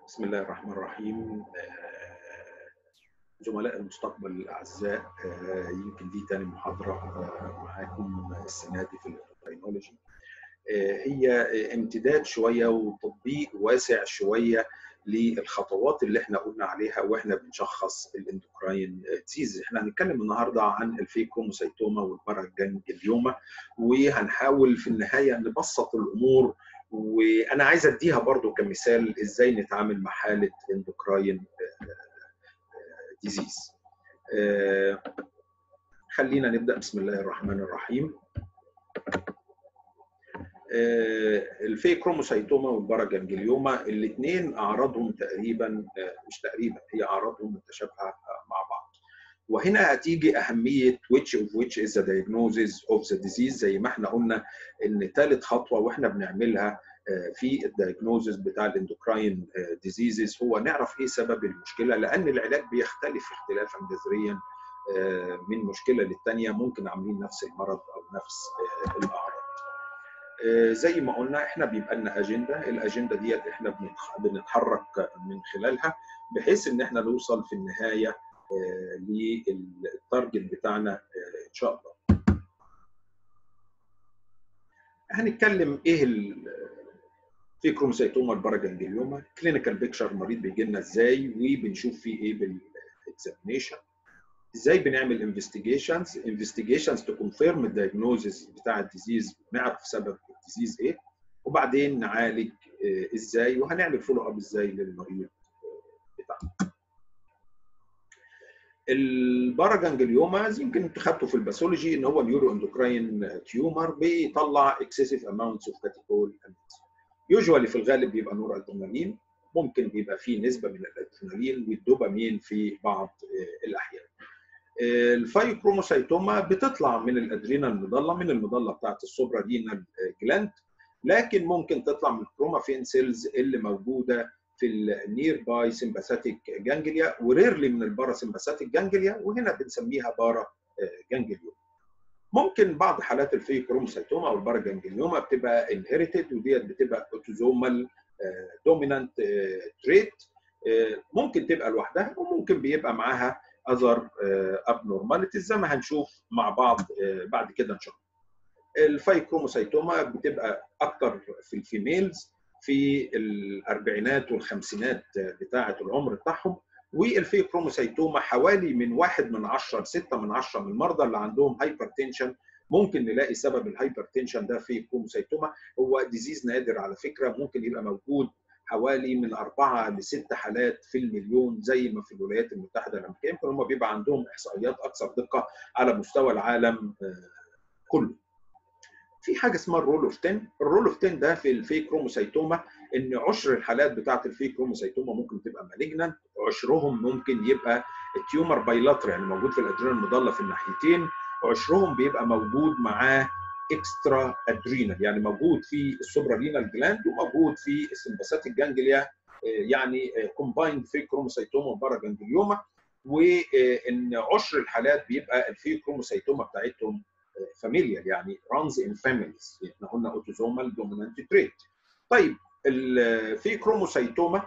بسم الله الرحمن الرحيم زملاء المستقبل الاعزاء يمكن دي تاني محاضره معاكم السنه دي في الاندوكراينولوجي هي امتداد شويه وتطبيق واسع شويه للخطوات اللي احنا قلنا عليها واحنا بنشخص الاندوكراين ديزيز احنا هنتكلم النهارده عن الفيكوموسيتوما والباراجانجليوما وهنحاول في النهايه نبسط الامور وانا عايز اديها برضو كمثال ازاي نتعامل مع حاله اندوكراين ديزيز خلينا نبدا بسم الله الرحمن الرحيم الفيكروموسيتوما والباراجانجليوما الاثنين اعراضهم تقريبا مش تقريبا هي اعراضهم متشابهه مع بعض وهنا هتيجي اهميه which of which is the diagnosis of the disease زي ما احنا قلنا ان ثالث خطوه واحنا بنعملها في الدايجنوزز بتاع الاندوكراين ديزيزز هو نعرف ايه سبب المشكله لان العلاج بيختلف اختلافا جذريا من مشكله للثانيه ممكن عاملين نفس المرض او نفس الاعراض. زي ما قلنا احنا بيبقى لنا اجنده، الاجنده ديت احنا بنتحرك من خلالها بحيث ان احنا نوصل في النهايه للتارجت بتاعنا ان شاء الله. هنتكلم ايه في كروموسيتوما الباراجانجليوما كلينيكال بيكتشر المريض بيجي لنا ازاي وبنشوف فيه ايه بالاكزامينيشن ازاي بنعمل انفستيجيشنز انفستيجيشنز تو كونفيرم الدايجنوزز بتاع الديزيز نعرف سبب الديزيز ايه وبعدين نعالج ازاي وهنعمل فولو اب ازاي للمريض بتاعنا الباراجانجليوما يمكن انتوا خدتوا في الباثولوجي ان هو اليورو اندوكراين تيومر بيطلع اكسسيف اماونتس اوف كاتيكول يوجوالي في الغالب بيبقى نور ادرينالين ممكن بيبقى فيه نسبه من الادرينالين والدوبامين في بعض الاحيان. الفايكروموسيتوما بتطلع من الادرينال مضله من المضله بتاعت السوبرادينال جلاند لكن ممكن تطلع من الكرومافين سيلز اللي موجوده في النير باي سمباثيك جانجليا وريرلي من البارا سمباثيك جانجليا وهنا بنسميها بارا جانجليوم. ممكن بعض حالات الفيكروموسيتوما او الباراجانجليوما بتبقى انهيرتد وديت بتبقى اوتوزومال دومينانت تريت ممكن تبقى لوحدها وممكن بيبقى معاها اذر ابنورماليتيز زي ما هنشوف مع بعض بعد كده ان شاء الله. الفايكروموسيتوما بتبقى اكتر في الفيميلز في الاربعينات والخمسينات بتاعه العمر بتاعهم والفيكروموسيتوما حوالي من واحد من 10 ل 6 من 10 من المرضى اللي عندهم هايبرتنشن ممكن نلاقي سبب الهايبرتنشن ده في كروموسيتوما هو ديزيز نادر على فكره ممكن يبقى موجود حوالي من أربعة لست حالات في المليون زي ما في الولايات المتحدة الأمريكية يمكن هم بيبقى عندهم إحصائيات أكثر دقة على مستوى العالم كله. في حاجة اسمها الرول اوف 10 الرول اوف 10 ده في الفيكروموسيتوما ان عشر الحالات بتاعه الفيكروموسيتوما ممكن تبقى مالجنانت عشرهم ممكن يبقى التيومر بايلاتر يعني موجود في الادرينال المضله في الناحيتين وعشرهم بيبقى موجود معاه اكسترا ادرينال يعني موجود في السوبرالينال جلاند وموجود في السمباثيك جانجليا يعني كومبايند فيكروموسيتوما وباراجانجليوما وان عشر الحالات بيبقى الفيكروموسيتوما بتاعتهم فاميليال يعني رانز ان فاميليز احنا قلنا اوتوزومال دومينانت تريت طيب في كروموسيتوما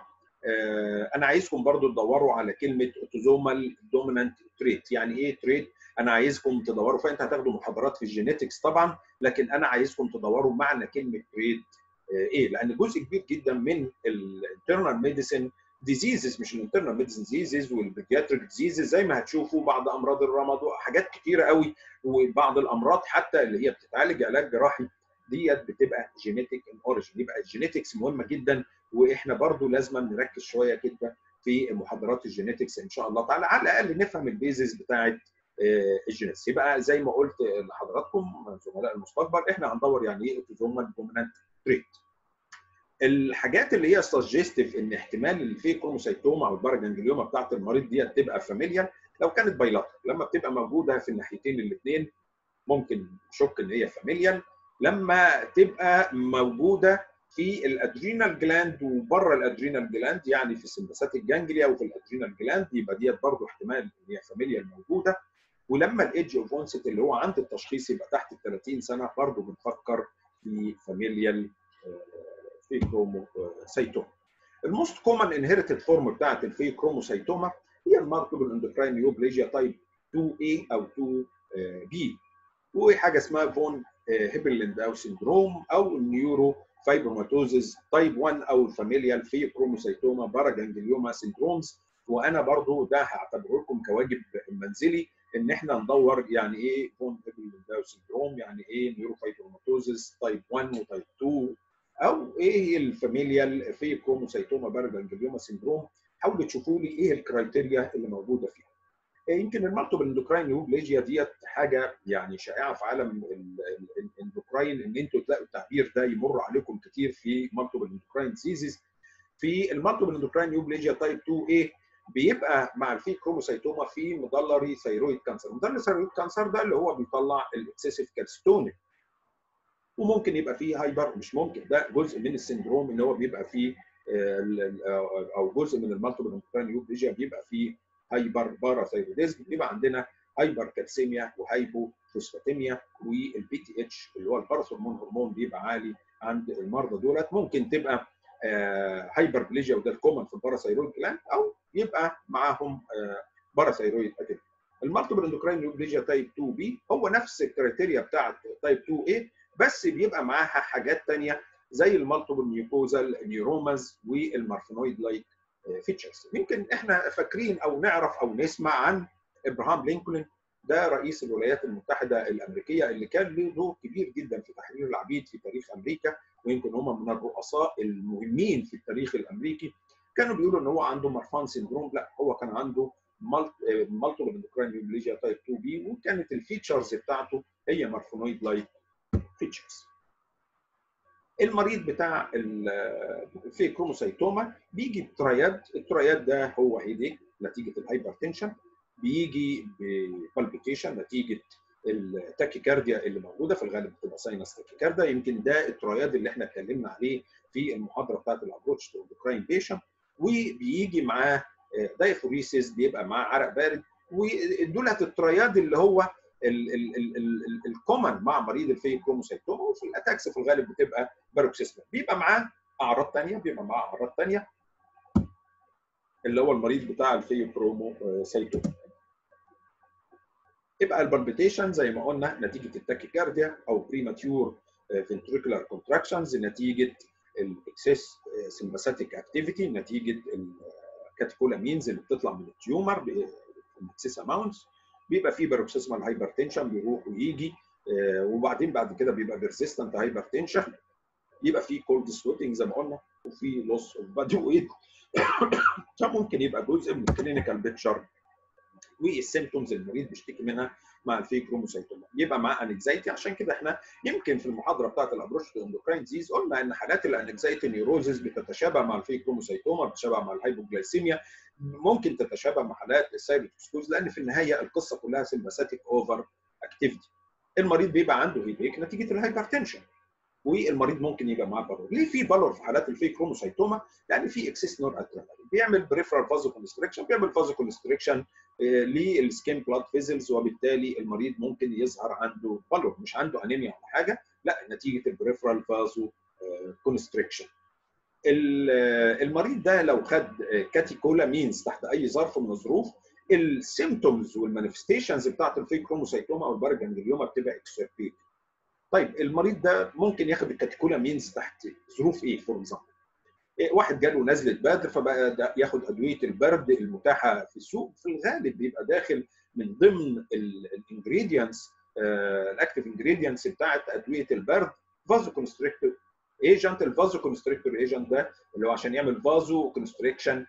انا عايزكم برضو تدوروا على كلمه اوتوزومال دومينانت تريت يعني ايه تريت انا عايزكم تدوروا فانت هتاخدوا محاضرات في الجينيتكس طبعا لكن انا عايزكم تدوروا معنى كلمه تريت ايه لان جزء كبير جدا من الانترنال ميديسن ديزيزز مش الانترنال ميديسن ديزيزز والبيدياتريك ديزيزز زي ما هتشوفوا بعض امراض الرمد وحاجات كتيره قوي وبعض الامراض حتى اللي هي بتتعالج علاج جراحي ديت بتبقى جينيتك ان اوريجن يبقى الجينيتكس مهمه جدا واحنا برضو لازم نركز شويه كده في محاضرات الجينيتكس ان شاء الله تعالى على الاقل نفهم البيزز بتاعه الجينيتكس يبقى زي ما قلت لحضراتكم زملاء المستقبل احنا هندور يعني ايه اوتوزومال دومينانت تريت الحاجات اللي هي سجستيف ان احتمال اللي فيه كروموسيتوما او الباراجانجليوما بتاعت المريض ديت تبقى فاميليال لو كانت بايلاتر لما بتبقى موجوده في الناحيتين الاثنين ممكن نشك ان هي فاميليال لما تبقى موجوده في الادرينال جلاند وبره الادرينال جلاند يعني في السمباثيك جانجليا وفي الادرينال جلاند يبقى ديت برضه احتمال ان هي فاميليال موجوده ولما الايدج اوف اونست اللي هو عند التشخيص يبقى تحت ال 30 سنه برضه بنفكر في فاميليال في كروموسيتوم الموست كومن انهيرتد فورم بتاعت الفي كروموسايتوما هي المالتيبل اندوكراين نيوبليجيا تايب 2A او 2B وحاجه اسمها فون هيبرلنداو سيندروم او النيورو فايبروماتوزز تايب 1 او الفاميليال في كروموسايتوما باراجانجليوما سيندرومز وانا برضو ده هعتبره لكم كواجب منزلي ان احنا ندور يعني ايه فون هيبرلنداو سيندروم يعني ايه نيورو فايبروماتوزز تايب 1 وتايب 2 او ايه الفاميليال في كروموسايتوما باراجانجليوما سيندروم حاولوا تشوفوا لي ايه الكرايتيريا اللي موجوده فيها يمكن المالتيبل اندوكراين نيوبليجيا ديت حاجه يعني شائعه في عالم الاندوكراين ان انتوا تلاقوا التعبير ده يمر عليكم كتير في مالتيبل اندوكراين ديزيز في المالتيبل اندوكراين نيوبليجيا تايب 2 a بيبقى مع الفي كروموسايتوما في مدلري ثيرويد كانسر مدلري ثيرويد كانسر ده اللي هو بيطلع الاكسسيف كالستونين وممكن يبقى فيه هايبر مش ممكن ده جزء من السندروم اللي هو بيبقى فيه او جزء من المالتيبل اندوكراين نيوبليجيا بيبقى فيه هايبر باراثايروديزم بيبقى عندنا هايبر كالسيميا وهايبو فوسفاتيميا والبي تي اتش اللي هو الباراثورمون هرمون بيبقى عالي عند المرضى دولت ممكن تبقى هايبر بليجيا وده الكومن في الباراثايرويد جلاند او يبقى معاهم باراثايرويد اتيك المالتيبل اندوكراين نيوبليجيا تايب 2 بي هو نفس الكريتيريا بتاعت تايب 2 a بس بيبقى معاها حاجات ثانيه زي المالتيبل نيوكوزال نيوروماز والمارفينويد لايك فيتشرز يمكن احنا فاكرين او نعرف او نسمع عن ابراهام لينكولن ده رئيس الولايات المتحده الامريكيه اللي كان له دور كبير جدا في تحرير العبيد في تاريخ امريكا ويمكن هم من الرؤساء المهمين في التاريخ الامريكي كانوا بيقولوا ان هو عنده مارفان سيندروم لا هو كان عنده مالتيبل اندوكراين نيوبليجيا تايب 2 بي وكانت الفيتشرز بتاعته هي مارفونويد لايك فيتشرز المريض بتاع في كروموسايتوما بيجي بترياد الترياد ده هو هيديك نتيجه الهايبرتنشن بيجي ببالبيتيشن نتيجه التاكيكارديا اللي موجوده في الغالب بتبقى ساينس تاكيكارديا يمكن ده الترياد اللي احنا اتكلمنا عليه في المحاضره بتاعت الابروتش تو اندوكراين بيشن وبيجي معاه دايفوريسيس بيبقى معاه عرق بارد ودولت الترياد اللي هو الكومن مع مريض الفي كروموسايتوما وفي الاتاكس في الغالب بتبقى باروكسيزما بيبقى معاه اعراض ثانيه بيبقى معاه اعراض ثانيه اللي هو المريض بتاع الفي كروموسايتوما يبقى البالبيتيشن زي ما قلنا نتيجه التاكيكارديا او بريماتيور فنتريكولار كونتراكشنز نتيجه الاكسس سمباثيك اكتيفيتي نتيجه الكاتيكولامينز اللي بتطلع من التيومر باكسس اماونتس بيبقى فيه باروكسيزمال هايبرتنشن بيروح ويجي وبعدين بعد كده بيبقى بيرسيستنت هايبرتنشن يبقى فيه كولد سويتنج زي ما قلنا وفي لوس اوف بادي ويت ده ممكن يبقى جزء من الكلينيكال بيكتشر والسيمتومز المريض بيشتكي منها مع الفي كروموسايتوما يبقى مع انكزايتي عشان كده احنا يمكن في المحاضره بتاعت الابروش اندوكراين ديزيز قلنا ان حالات الانكزايتي نيوروزيس بتتشابه مع الفي كروموسايتوما بتتشابه مع الهايبوجلايسيميا ممكن تتشابه مع حالات السايروتوكسكوز لان في النهايه القصه كلها سمباثيك اوفر اكتيفيتي المريض بيبقى عنده هيديك نتيجه الهايبرتنشن والمريض ممكن يبقى معاه بالور ليه في بالور في حالات الفي كروموسايتوما لان في اكسس نور ادرينالين بيعمل بريفرال فازو كونستريكشن بيعمل فازو كونستريكشن للسكين بلاد فيزلز وبالتالي المريض ممكن يظهر عنده بالور مش عنده انيميا ولا حاجه لا نتيجه البريفرال فازو كونستريكشن المريض ده لو خد كاتيكولامينز تحت اي ظرف من الظروف السيمتومز والمانيفستيشنز بتاعت الفي كروموسايتوما او البارجانجليوما بتبقى اكسربيت طيب المريض ده ممكن ياخد الكاتيكولامينز تحت ظروف ايه فور اكزامبل واحد جاله نزله بدر فبقى ياخد ادويه البرد المتاحه في السوق في الغالب بيبقى داخل من ضمن الانجريدينتس الاكتيف انجريدينتس بتاعت ادويه البرد فازو كونستريكتور ايجنت الفازو كونستريكتور ايجنت ده اللي هو عشان يعمل فازو كونستريكشن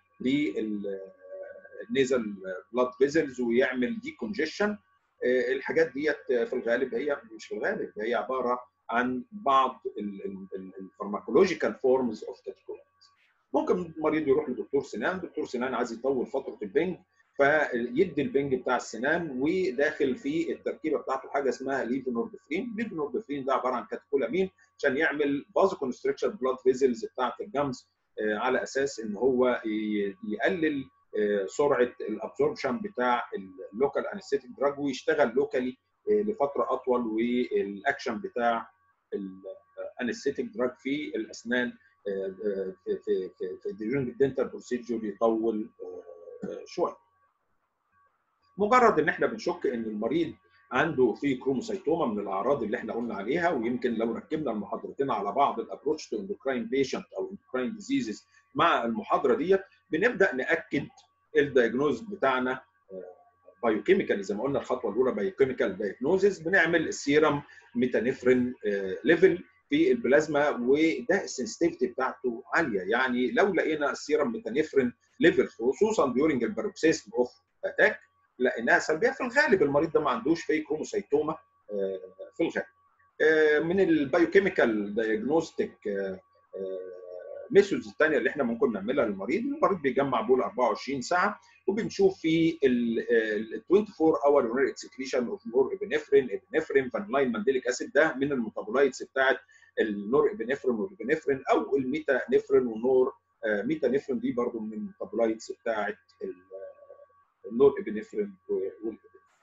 للنيزل بلاد فيزلز ويعمل دي كونجيشن الحاجات ديت في الغالب هي مش في الغالب هي عباره عن بعض الفارماكولوجيكال فورمز اوف كاتيكولامينز ممكن المريض يروح لدكتور سنان دكتور سنان عايز يطول فتره البنج فيدي البنج بتاع السنان وداخل في التركيبه بتاعته حاجه اسمها ليفونوردفرين ليفونوردفرين ده عباره عن كاتيكولامين عشان يعمل فازو كونستريكشن بلاد فيزلز بتاعه الجمز على اساس ان هو يقلل سرعه الابزوربشن بتاع اللوكال انستيتيك دراج ويشتغل لوكالي لفتره اطول والاكشن بتاع الانستيتيك دراج في الاسنان في في في في during الدنتال بروسيجر يطول شويه. مجرد ان احنا بنشك ان المريض عنده في كروموسيتوما من الاعراض اللي احنا قلنا عليها ويمكن لو ركبنا المحاضرتين على بعض الابروتش تو اندوكراين بيشنت او اندوكراين ديزيزز مع المحاضره ديت بنبدا ناكد الدايجنوز بتاعنا بايوكيميكال زي ما قلنا الخطوه الاولى بايوكيميكال دايجنوزز بنعمل السيرم ميتانيفرين ليفل في البلازما وده السنسيتيفيتي بتاعته عاليه يعني لو لقينا السيرم ميتانيفرين ليفل خصوصا ديورنج الباروكسيزم اوف اتاك لقيناها سلبيه في الغالب المريض ده ما عندوش في كروموسيتوما في الغالب من البايوكيميكال دايجنوستيك ميثودز الثانيه اللي احنا ممكن نعملها للمريض المريض بيجمع بول 24 ساعه وبنشوف في ال 24 اور يورينري اكسكريشن اوف نور ابنفرين ابنفرين فانلاين مانديليك اسيد ده من الميتابولايتس بتاعت النور ابنفرين والابنفرين او الميتا نفرين والنور ميتا نفرين دي برضو من الميتابولايتس بتاعت النور ابنفرين والابنفرين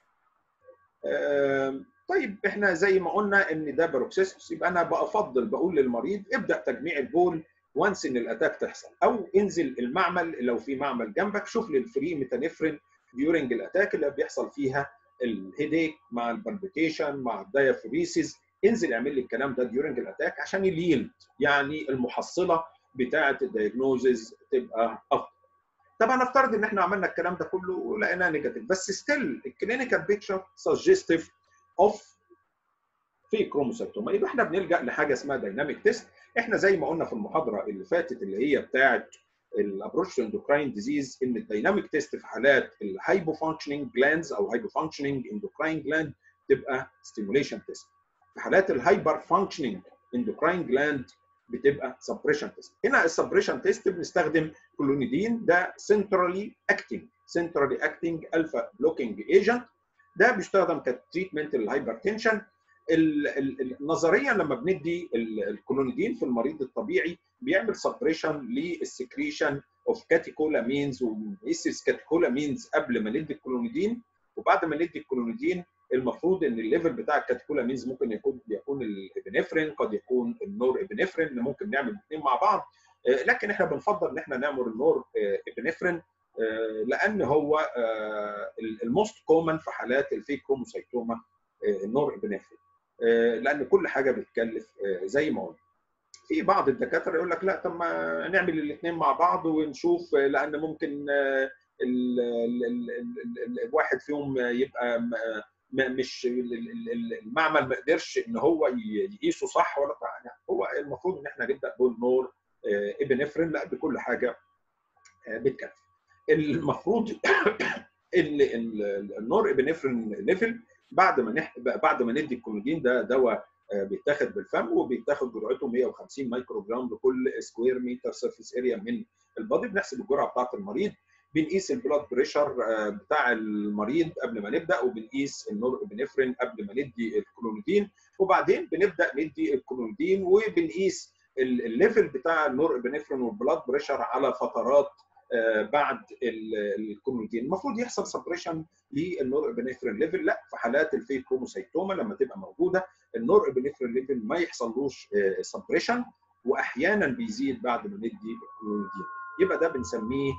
طيب احنا زي ما قلنا ان ده باروكسيسوس يبقى انا بفضل بقول للمريض ابدا تجميع البول وانس ان الاتاك تحصل او انزل المعمل لو في معمل جنبك شوف لي الفري ميتانيفرين ديورنج الاتاك اللي بيحصل فيها الهيديك مع البالبيتيشن مع الدايافوريسيس انزل اعمل لي الكلام ده ديورنج الاتاك عشان اليلد يعني المحصله بتاعه الدايجنوزز تبقى افضل. طبعا نفترض ان احنا عملنا الكلام ده كله ولقيناه نيجاتيف بس ستيل الكلينيكال بيكتشر سجستيف اوف في كروموسيتوما يبقى احنا بنلجا لحاجه اسمها دايناميك تيست احنا زي ما قلنا في المحاضره اللي فاتت اللي هي بتاعه الابروش اندوكراين ديزيز ان الدايناميك تيست في حالات الهايبو فانكشننج جلاندز او هايبو فانكشننج اندوكراين جلاند تبقى ستيموليشن تيست في حالات الهايبر فانكشننج اندوكراين جلاند بتبقى سبريشن تيست هنا السبريشن تيست بنستخدم كلونيدين ده سنترالي اكتنج سنترالي اكتنج الفا بلوكينج ايجنت ده بيستخدم كتريتمنت للهايبرتنشن نظريا لما بندي الكلونيدين في المريض الطبيعي بيعمل سبريشن للسكريشن اوف كاتيكولامينز ونقيس الكاتيكولامينز قبل ما ندي الكلونيدين وبعد ما ندي الكلونيدين المفروض ان الليفل بتاع الكاتيكولامينز ممكن يكون يكون الابنفرين قد يكون النور ابنفرين ممكن نعمل الاثنين مع بعض لكن احنا بنفضل ان احنا نعمل النور ابنفرين لان هو الموست كومن في حالات الفيك كروموسيتوما النور ابنفرين لان كل حاجه بتكلف زي ما قلنا في بعض الدكاتره يقول لك لا طب ما نعمل الاثنين مع بعض ونشوف لان ممكن الواحد فيهم يبقى مش المعمل ما قدرش ان هو يقيسه صح ولا لا هو المفروض ان احنا نبدا بالنور ابنفرين لا بكل حاجه بتكلف المفروض ان النور ابنفرين ليفل بعد ما نح... بعد ما ندي الكولوجين ده دواء بيتاخد بالفم وبيتاخد جرعته 150 مايكرو جرام لكل سكوير متر سيرفيس اريا من البادي بنحسب الجرعه بتاعه المريض بنقيس البلاد بريشر بتاع المريض قبل ما نبدا وبنقيس النور ابنفرين قبل ما ندي الكلونيدين وبعدين بنبدا ندي الكلونيدين وبنقيس الليفل بتاع النور ابنفرين والبلاد بريشر على فترات بعد الكلونيدين المفروض يحصل سبريشن للنور ابنفرين ليفل لا في حالات الفيك كروموسيتوما لما تبقى موجوده النور ابنفرين ليفل ما يحصلوش سبريشن واحيانا بيزيد بعد ما ندي الكلونيدين يبقى ده بنسميه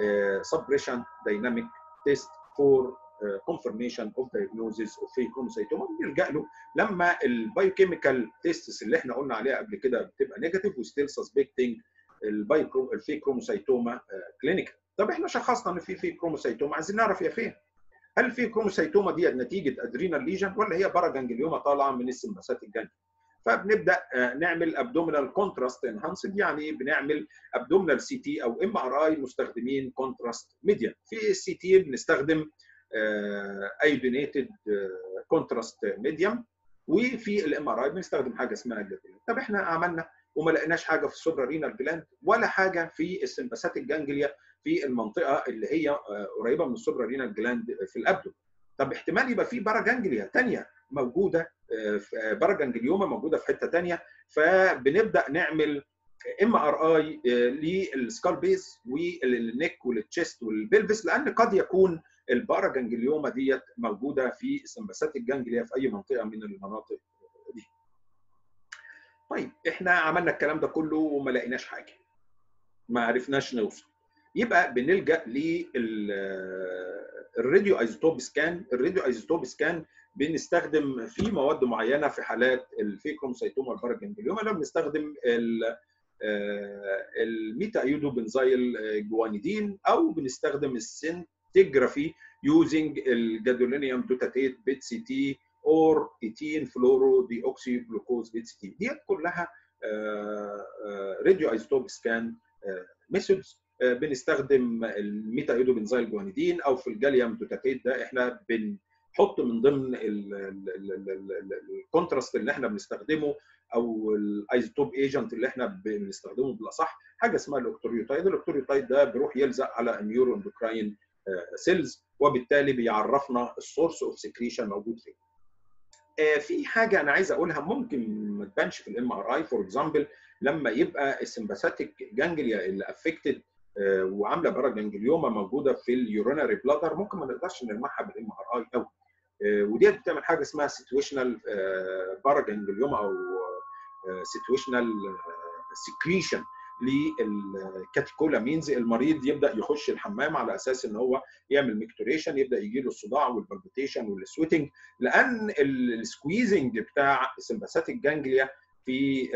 سبريشن دايناميك تيست فور confirmation of diagnosis of fake chromocytoma بنلجا له لما البايوكيميكال تيستس اللي احنا قلنا عليها قبل كده بتبقى نيجاتيف وستيل سسبكتنج البايو الفيك كروموسيتوما كلينيكال طب احنا شخصنا ان في فيك كروموسيتوما عايزين نعرف هي فين هل الفيك كروموسيتوما دي نتيجه ادرينال ليجن ولا هي باراجانجليوما طالعه من السمباسات الجانبي فبنبدا نعمل ابدومينال كونتراست انهانسد يعني بنعمل ابدومينال سي تي او ام ار اي مستخدمين كونتراست ميديا في السي تي بنستخدم ايودينيتد كونتراست ميديوم وفي الام ار اي بنستخدم حاجه اسمها جلاتين طب احنا عملنا وما لقيناش حاجه في السوبرا رينال جلاند ولا حاجه في السمباسات الجانجليا في المنطقه اللي هي قريبه من السوبرا رينال جلاند في الابدو طب احتمال يبقى في باراجانجليا ثانيه موجوده باراجانجليوما موجوده في حته ثانيه فبنبدا نعمل ام ار اي للسكال بيز والنك والتشيست والبلفس لان قد يكون الباراجانجليوما ديت موجوده في سمباسات الجانجليا في اي منطقه من المناطق دي. طيب احنا عملنا الكلام ده كله وما لقيناش حاجه ما عرفناش نوصل يبقى بنلجا للراديو ايزوتوب سكان الراديو ايزوتوب سكان بنستخدم في مواد معينه في حالات الفيكروموسيتوما الباراجنجليوما لما بنستخدم الميتا ايودو بنزايل جوانيدين او بنستخدم السنتجرافي يوزنج الجادولينيوم دوتاتيت بيت سي تي اور 18 فلورو دي اوكسي جلوكوز بيت سي تي ديت كلها راديو ايزوتوب سكان ميثودز بنستخدم الميتا ايودو بنزايل جوانيدين او في الجاليوم دوتاتيت ده احنا بنحط من ضمن الكونتراست اللي احنا بنستخدمه او الايزوتوب ايجنت اللي احنا بنستخدمه بالاصح حاجه اسمها الاكتوريوتايد الاكتوريوتايد ده بيروح يلزق على نيورو اندوكراين سيلز وبالتالي بيعرفنا السورس اوف سكريشن موجود فين في حاجه انا عايز اقولها ممكن ما تبانش في الام ار اي فور اكزامبل لما يبقى السمباثيك جانجليا اللي افكتد وعامله باراجانجليوما موجوده في اليورينري بلادر ممكن ما نقدرش نلمعها بالام ار اي قوي وديت بتعمل حاجه اسمها سيتويشنال باراجانجليوما او سيتويشنال سكريشن للكاتيكولامينز المريض يبدا يخش الحمام على اساس ان هو يعمل ميكتوريشن يبدا يجي له الصداع والبلبيتيشن والسويتنج لان السكويزنج بتاع السمباثيك جانجليا في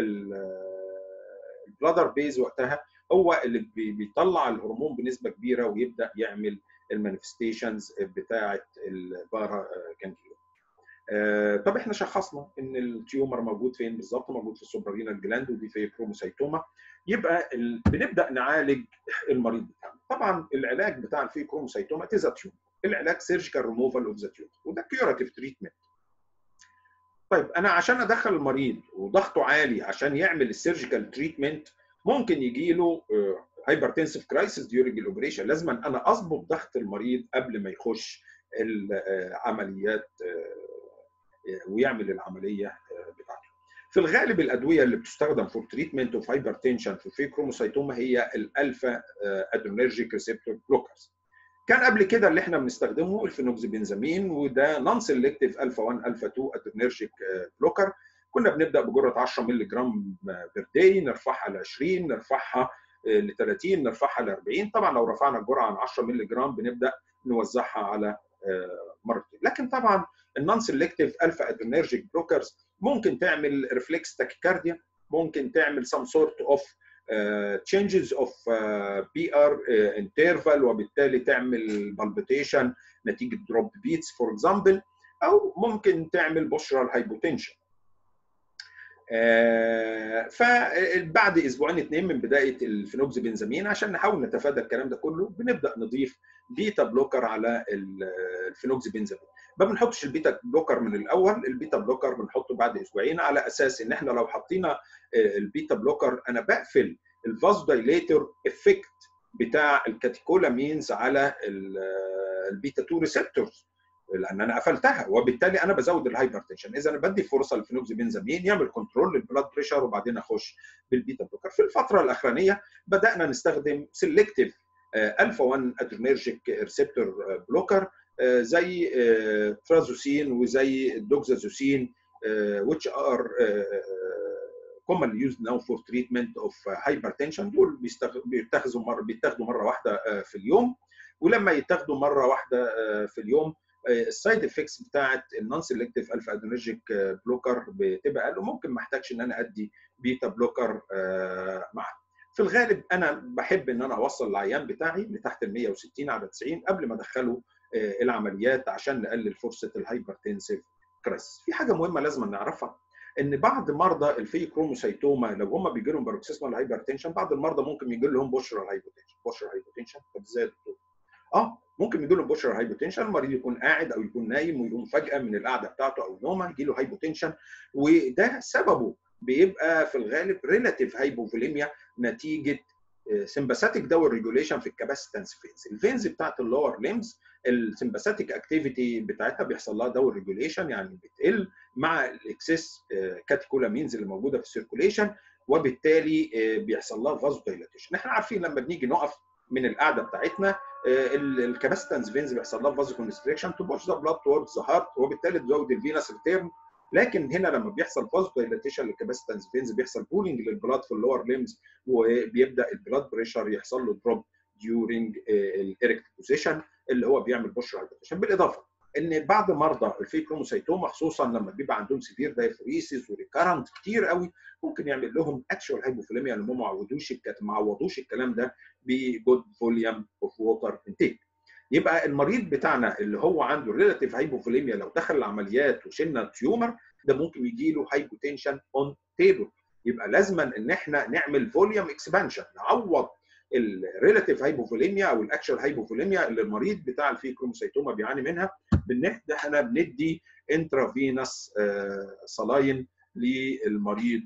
البلادر بيز وقتها هو اللي بيطلع الهرمون بنسبه كبيره ويبدا يعمل المانيفستيشنز بتاعه البارا جانجليا آه طب احنا شخصنا ان التيومر موجود فين بالظبط موجود في السوبرارينال جلاند ودي في كروموسيتوما يبقى ال... بنبدا نعالج المريض بتاعنا طبعا العلاج بتاع الفي كروموسيتوما تيزا تيومر العلاج سيرجيكال ريموفال اوف ذا تيومر وده كيوراتيف تريتمنت طيب انا عشان ادخل المريض وضغطه عالي عشان يعمل السيرجيكال تريتمنت ممكن يجي له هايبرتنسيف كرايسيس ديورنج الاوبريشن لازم انا اظبط ضغط المريض قبل ما يخش العمليات ويعمل العمليه بتاعته. في الغالب الادويه اللي بتستخدم فور تريتمنت اوف هايبرتنشن في في كروموسيتوما هي الالفا ادرينرجيك ريسبتور بلوكرز. كان قبل كده اللي احنا بنستخدمه الفينوكسبنزامين وده نون سيلكتيف الفا 1 الفا 2 ادرينرجيك بلوكر كنا بنبدا بجرعه 10 مللي جرام بير داي نرفعها ل 20 نرفعها ل 30 نرفعها ل 40 طبعا لو رفعنا الجرعه عن 10 مللي جرام بنبدا نوزعها على مرتين لكن طبعا النون سيلكتيف الفا ادرينرجيك بلوكرز ممكن تعمل ريفلكس تاكيكارديا ممكن تعمل some sort of uh, changes of uh, PR uh, interval وبالتالي تعمل palpitation نتيجه دروب بيتس فور اكزامبل او ممكن تعمل بشرى الهايبوتنشن فبعد اسبوعين اثنين من بدايه الفينوكسبنزامين عشان نحاول نتفادى الكلام ده كله بنبدا نضيف بيتا بلوكر على الفينوكسبنزامين ما بنحطش البيتا بلوكر من الاول البيتا بلوكر بنحطه بعد اسبوعين على اساس ان احنا لو حطينا البيتا بلوكر انا بقفل الفاز دايليتور افكت بتاع الكاتيكولامينز على البيتا 2 ريسبتورز لان انا قفلتها وبالتالي انا بزود الهايبرتنشن اذا انا بدي فرصه للفينوكسبنزامين يعمل كنترول للبلاد بريشر وبعدين اخش بالبيتا بلوكر في الفتره الاخرانيه بدانا نستخدم سيلكتيف الفا 1 ادرينرجيك ريسبتور بلوكر زي ترازوسين وزي الدوكزازوسين which are commonly used now for treatment of hypertension دول بيتاخدوا مره بيتاخدوا مره واحده في اليوم ولما يتاخدوا مره واحده في اليوم السايد افكتس بتاعت النون سيلكتيف الفا ادرينرجيك بلوكر بتبقى اقل وممكن ما احتاجش ان انا ادي بيتا بلوكر معاه في الغالب انا بحب ان انا اوصل العيان بتاعي لتحت ال 160 على 90 قبل ما ادخله العمليات عشان نقلل فرصه الهايبرتنسيف كرايسيس في حاجه مهمه لازم نعرفها ان بعض مرضى الفي كروموسيتوما لو هم بيجي لهم باروكسيزمال هايبرتنشن بعض المرضى ممكن يجي لهم بوشرال هايبوتنشن بوشرال هايبوتنشن طب ازاي يا دكتور؟ اه ممكن يجي له بوشرال هايبوتنشن المريض يكون قاعد او يكون نايم ويقوم فجاه من القعده بتاعته او نومه يجي له هايبوتنشن وده سببه بيبقى في الغالب ريلاتيف هايبوفوليميا نتيجه سمباثيك داون ريجوليشن في الكاباسيتنس فينز الفينز بتاعت اللور ليمز السمباثيك اكتيفيتي بتاعتها بيحصل لها داون ريجوليشن يعني بتقل مع الاكسس كاتيكولامينز اللي موجوده في السيركوليشن وبالتالي بيحصل لها فازو دايلاتيشن احنا عارفين لما بنيجي نقف من القعده بتاعتنا الكاباسيتنس فينز بيحصل لها فازو كونستريكشن تو بوش ذا بلاد توردز ذا هارت وبالتالي تزود الفينس ريتيرن لكن هنا لما بيحصل فاز دايلاتيشن للكاباسيتنس فينز بيحصل بولينج للبلاد في اللور ليمز وبيبدا البلاد بريشر يحصل له دروب ديورنج الاريكت بوزيشن اللي هو بيعمل بوشر هايبرتنشن بالاضافه ان بعض مرضى الفيكروموسيتوما خصوصا لما بيبقى عندهم سيفير دايفوريسيس وريكارنت كتير قوي ممكن يعمل لهم اكشوال هايبوفوليميا اللي هم ما عودوش ما عوضوش الكلام ده بجود فوليوم اوف ووتر انتيك يبقى المريض بتاعنا اللي هو عنده ريلاتيف هايبوفوليميا لو دخل العمليات وشلنا تيومر ده ممكن يجي له هايبوتنشن اون تيبل يبقى لازما ان احنا نعمل فوليوم اكسبانشن نعوض الريلاتيف هايبوفوليميا او الاكشوال هايبوفوليميا اللي المريض بتاع الفيكروموسيتوما بيعاني منها بان احنا بندي انترافينس صلاين للمريض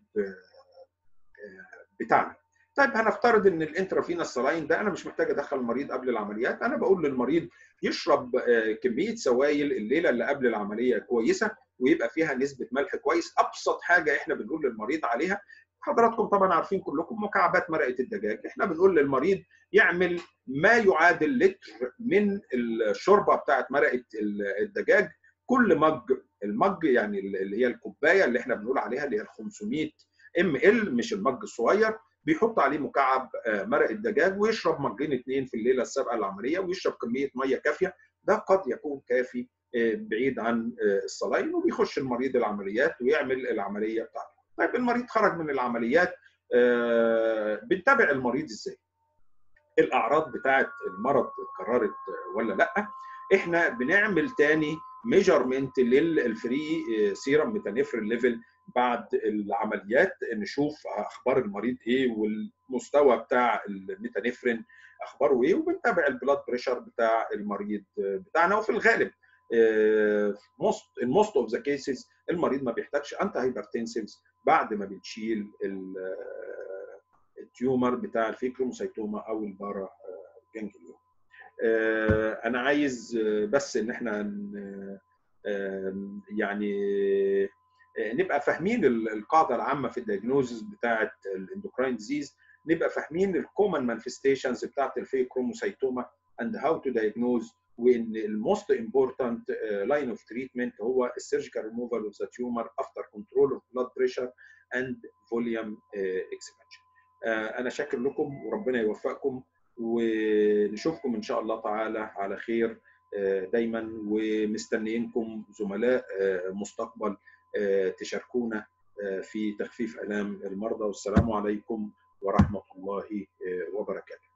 بتاعنا. طيب هنفترض ان الانترافينس صلاين ده انا مش محتاج ادخل المريض قبل العمليات انا بقول للمريض يشرب كميه سوائل الليله اللي قبل العمليه كويسه ويبقى فيها نسبه ملح كويس ابسط حاجه احنا بنقول للمريض عليها حضراتكم طبعا عارفين كلكم مكعبات مرقه الدجاج احنا بنقول للمريض يعمل ما يعادل لتر من الشوربه بتاعت مرقه الدجاج كل مج المج يعني اللي هي الكوبايه اللي احنا بنقول عليها اللي هي ال 500 ام ال مش المج الصغير بيحط عليه مكعب مرق الدجاج ويشرب مجين اثنين في الليله السابقه للعمليه ويشرب كميه ميه كافيه ده قد يكون كافي بعيد عن الصلاين وبيخش المريض العمليات ويعمل العمليه بتاعته. طيب المريض خرج من العمليات بنتابع المريض ازاي؟ الاعراض بتاعه المرض اتكررت ولا لا؟ احنا بنعمل تاني ميجرمنت للفري سيرم ميتانيفرين ليفل بعد العمليات نشوف اخبار المريض ايه والمستوى بتاع الميتانيفرين اخباره ايه وبنتابع البلاد بريشر بتاع المريض بتاعنا وفي الغالب موست ان موست اوف ذا كيسز المريض ما بيحتاجش انتي هايبرتنسيفز بعد ما بنشيل التيومر بتاع الفيكروموسيتوما او البارا جانجليوم انا عايز بس ان احنا يعني نبقى فاهمين القاعده العامه في الدياجنوزز بتاعه الاندوكراين ديزيز نبقى فاهمين الكومن مانفستيشنز بتاعه الفيكروموسيتوما اند هاو تو دايجنوز وان الموست امبورتنت لاين اوف تريتمنت هو السيرجيكال ريموفال اوف ذا تيومر افتر كنترول اوف بلاد بريشر اند فوليوم اكسبانشن انا شاكر لكم وربنا يوفقكم ونشوفكم ان شاء الله تعالى على خير دايما ومستنيينكم زملاء مستقبل تشاركونا في تخفيف الام المرضى والسلام عليكم ورحمه الله وبركاته